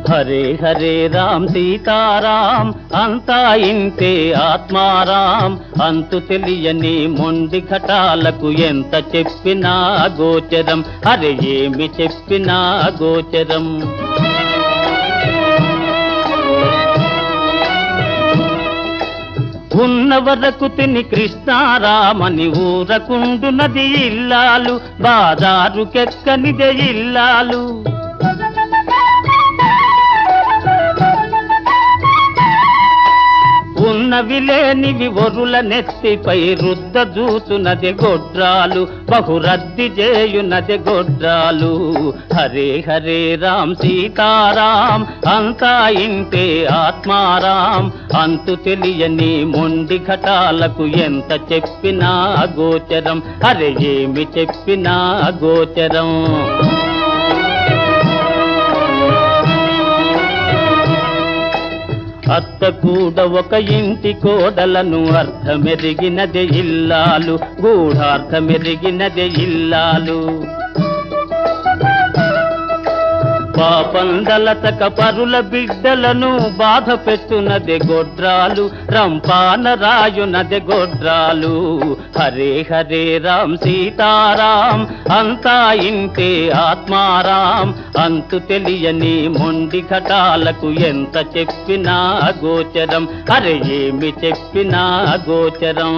హరే హరే రామ్ సీతారాం అంతా ఇంతే ఆత్మారాం అంతు తెలియని మొండి ఘటాలకు ఎంత చెప్పినా గోచరం హరే ఏమి చెప్పినా గోచరం ఉన్న వరకు తిని కృష్ణారామని ఊరకుండునది ఇల్లాలు బాజారుకెక్కనిదే ఇల్లాలు ఉన్నవి లేనివి ఒరుల నెత్తిపై రుద్ద జూచునది గొడ్రాలు బహురద్ది చేయునది గొడ్రాలు హరే హరే రామ్ సీతారాం అంతా ఇంతే ఆత్మారాం అంతు తెలియని మొండి ఘటాలకు ఎంత చెప్పినా గోచరం హరే ఏమి చెప్పినా గోచరం అత్త కూడా ఒక ఇంటి కోడలను అర్థమెరిగినదే ఇల్లాలు గూఢార్థమెరిగినదే ఇల్లాలు పాపందలతక పరుల బిడ్డలను బాధ పెట్టునదే గొడ్రాలు రంపాన రాయునదే గొడ్రాలు హరే హరే రామ్ సీతారాం అంతా ఇంతే ఆత్మారాం అంతు తెలియని మొండి ఘటాలకు ఎంత చెప్పినా గోచరం హరే ఏమి చెప్పినా గోచరం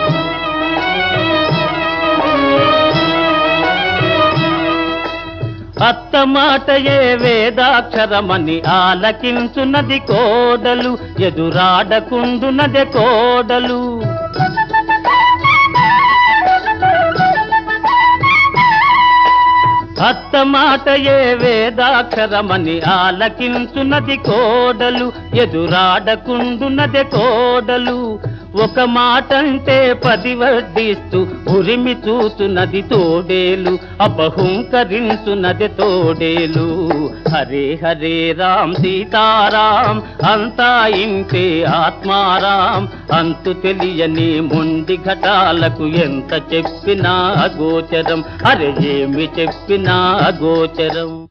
అత్త మాటయే వేదాక్షరమని ఆలకించున్నది కోడలు ఎదురాడకుండునది కోడలు అత్త మాటయే వేదాక్షరమని ఆలకించున్నది కోడలు ఎదురాడకుండునది కోడలు ఒక మాటంటే పది వడ్డిస్తూ ఉరిమి చూచున్నది తోడేలు అపహుంకరించున్నది తోడేలు హరే హరే రామ్ సీతారాం అంతా ఇంతే ఆత్మారాం అంతు తెలియని మొండి ఘటాలకు ఎంత చెప్పినా గోచరం అరే ఏమి చెప్పినా గోచరం